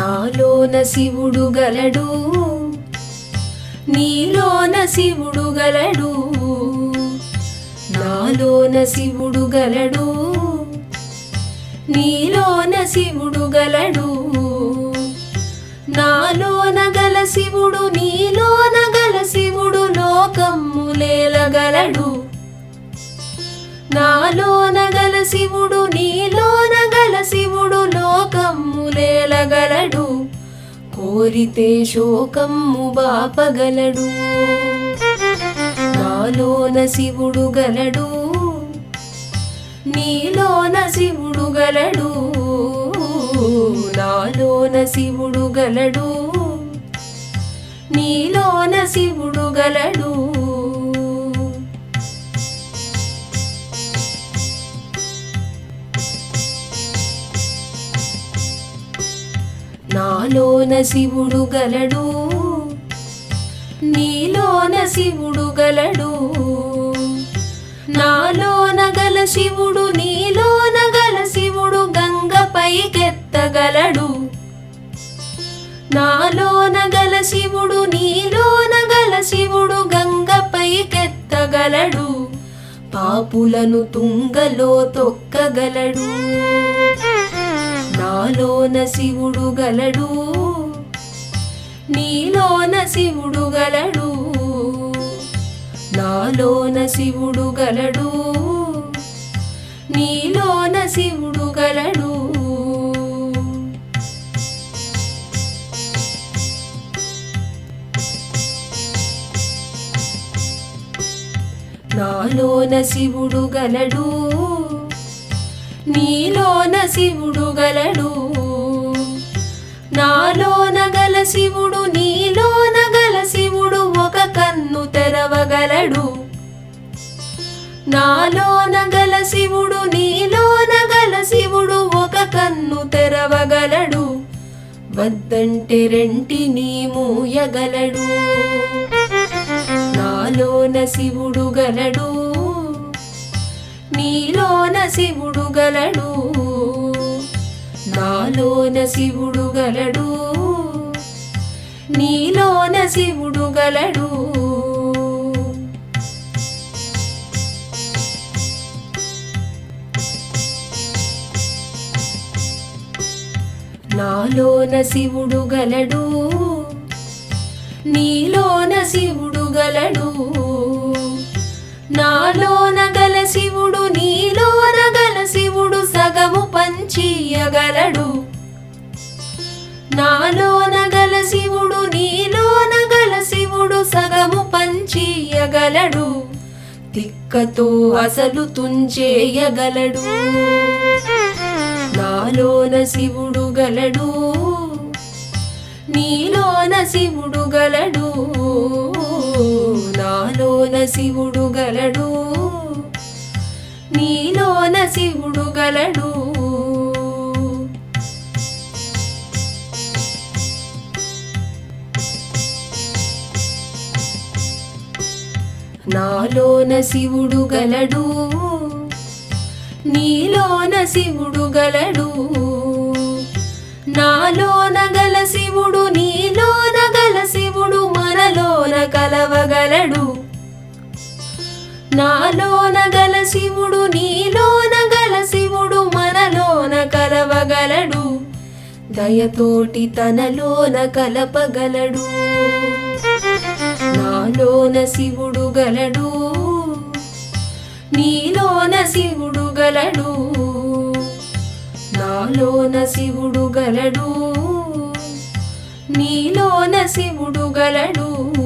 నాలోన శివుడు గలడు నీలోన శివుడు గలడు నాలోన శివుడు గలడు నీలోన శివుడు గలడు నాలోన గల శివుడు నీలోన గల శివుడు లోకమ్ములేలగలడు నాలోన గల శివుడు నీలోన గల శివుడు లోకమ్ములేలగలడు కోరితే శోకమ్ము బాపగలడు నాలోన శివుడు గలడు నీలోన శివుడు గలడు నాలోన శివుడు గలడు నీలోన శివుడు గలడు నాలోన శివుడు గలడు నీలోన శివుడు గలడు నాలోన గల శివుడు నీలోన గల శివుడు గంగ పైకెత్తగలడు నాలోన గల శివుడు నీలోన గల శివుడు గంగ పైకెత్తగలడు పాపులను తుంగలో తొక్కగలడు నాలోన శివుడు గలడు నీలోన శివుడు గలడు నాలోన శివుడు గలడు నీలోన శివుడు గలడు నాలోన శివుడు గలడు నీలోన శివుడు గలడు నాలోన గల శివుడు నీలోన గల శివుడు ఒక కన్ను తెరవగలడు నాలోన గల శివుడు నీలోన గల శివుడు ఒక కన్ను తెరవగలడు వద్దంటే రెంటిని మూయగలడు నాలోన శివుడు గలడు నీలోన శివుడు గలడు నాలోన శివుడు గలడు నీలోన శివుడు గలడు నాలోన శివుడు గలడు నీలోన శివుడు గలడు నాలోన గల శివుడు నీలోన గల శివుడు సగము పంచియగలడు నాలోన గల శివుడు నీలోన గల శివుడు సగము పంచియగలడు తిక్కతో అసలు తుంచేయగలడు నాలోన శివుడు గలడు నీలోన శివుడు గలడు నాలోన శివుడు గలడు నీలోన శివుడు గలడు నాలోన శివుడు గలడు నీలోన శివుడు గలడు నాలోన గల శివుడు నీలోన గల శివుడు మనలోన కలవగలడు నాలోన గల శివుడు నీలోన గల శివుడు మనలోన కలవగలడు దయతోటి తనలోన కలపగలడు నాలోన శివుడు గలడు నీలోన శివుడు గలడు నాలోన శివుడు గలడు నీలోన శివుడు గలడు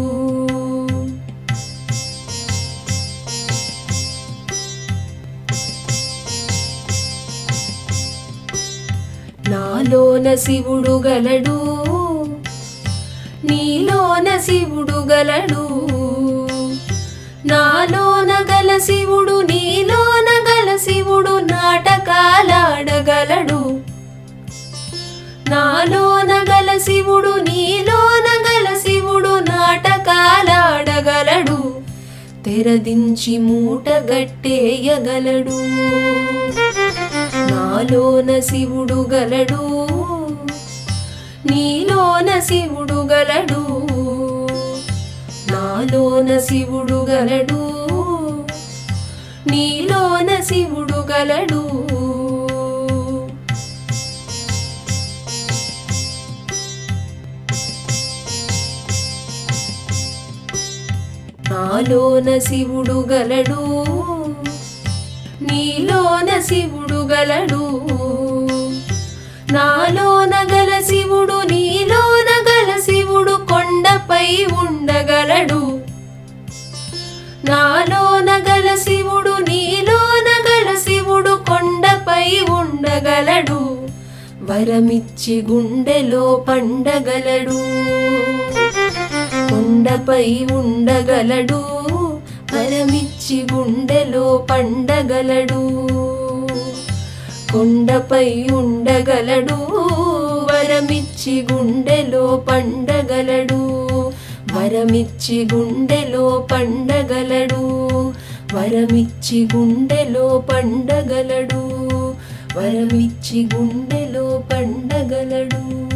నాలోన శివుడు గలడు నీలోన శివుడు గలడు నాలోన గల శివుడు నీలోన గల శివుడు నాటకాలాడగలడు నాలోన గల శివుడు నీలోన గల శివుడు నాటకాలాడగలడు తెరదించి మూట గట్టేయగలడు నాలోన శివుడు గలడు నీలోన శివుడు గలడు నాలోన శివుడు గలడు నీలోన శివుడు గలడు నాలోన శివుడు గలడు నీలోన శివుడు గలడు నాలోన గల శివుడు నీలోన గల శివుడు కొండపై ఉండగలడు నాలోన గల శివుడు నీలోన గల శివుడు కొండపై ఉండగలడు వరమిచ్చి గుండెలో పండగలడు కొండపై ఉండగలడు వరమిచ్చి గుండెలో పండగలడు కొండపై ఉండగలడు వరమిచ్చి గుండెలో పండగలడు వరమిచ్చి గుండెలో పండగలడు వరమిచ్చి గుండెలో పండగలడు వరమిచ్చి గుండెలో పండగలడు